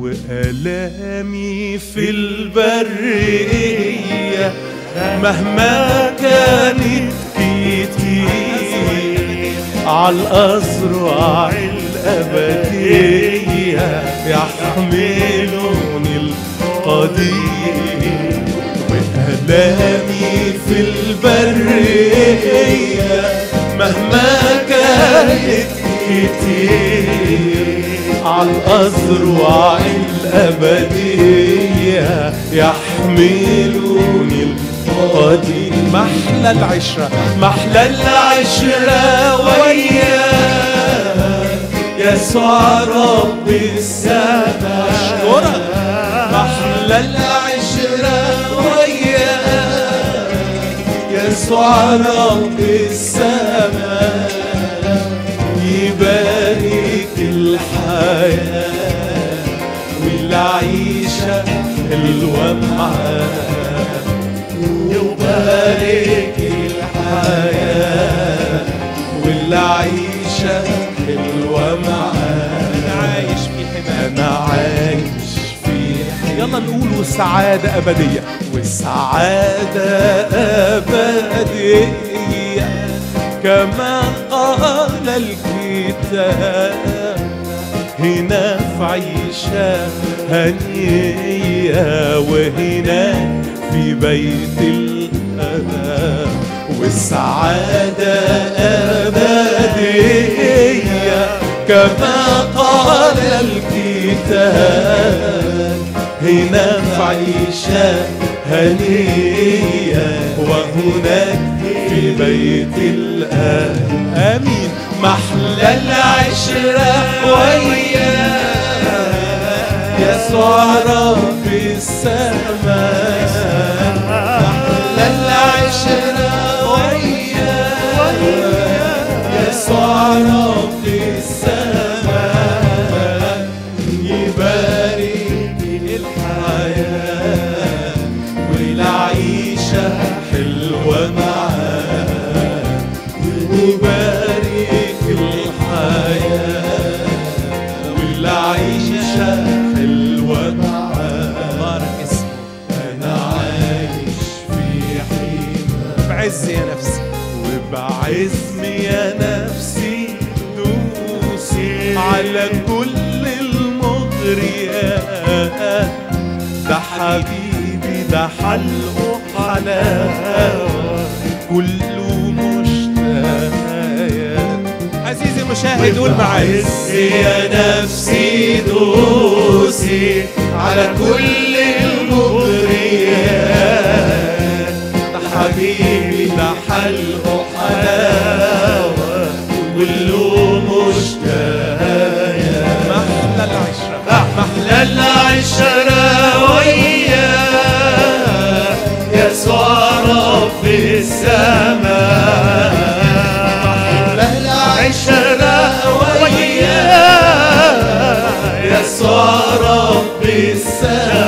وآلامي في البرية مهما كانت كتير على الأزرع الأبدية يحملني القدير وآلامي في البرية مهما كانت كتير على الأزرع الأبدية يحملني القدير محلى العشرة محلى العشرة وياك يسوع رب السماء محلى العشرة وياك يسوع رب السماء يبارك الحياة والعيشة حلوة معاه يبارك الحياة والعيشة حلوة معاه أنا عايش في حماية أنا عايش في حماية يلا نقول والسعادة أبدية والسعادة أبدية كما قال الكتاب هنا في عيشة هنية وهنا في بيت الأبد والسعادة أبدية كما قال الكتاب هنا في عيشة هنية وهناك في بيت الأهل آمين محلى العشرة وياك يسوع رب السماء محلى العشرة وياك يسوع رب السماء يبارك الحياة والعيشة حلوة معاه ويبارك الحياة والعيشة حلوة معاه بارك اسمه أنا عايش في حماه بعز يا نفسي وبعزم يا نفسي دوسي على كل المغريات ده حبيبي ده حلقه حلاوة كله مشتاق عزيزي المشاهد قول معايا عز يا نفسي دوسي على كل المغريات ده حبيبي ده حلقه حلاوة كله مشتاق محلى العشرة محلى العشرة وياك يسوع رب السماء محلى العشرة وياك يسوع رب السماء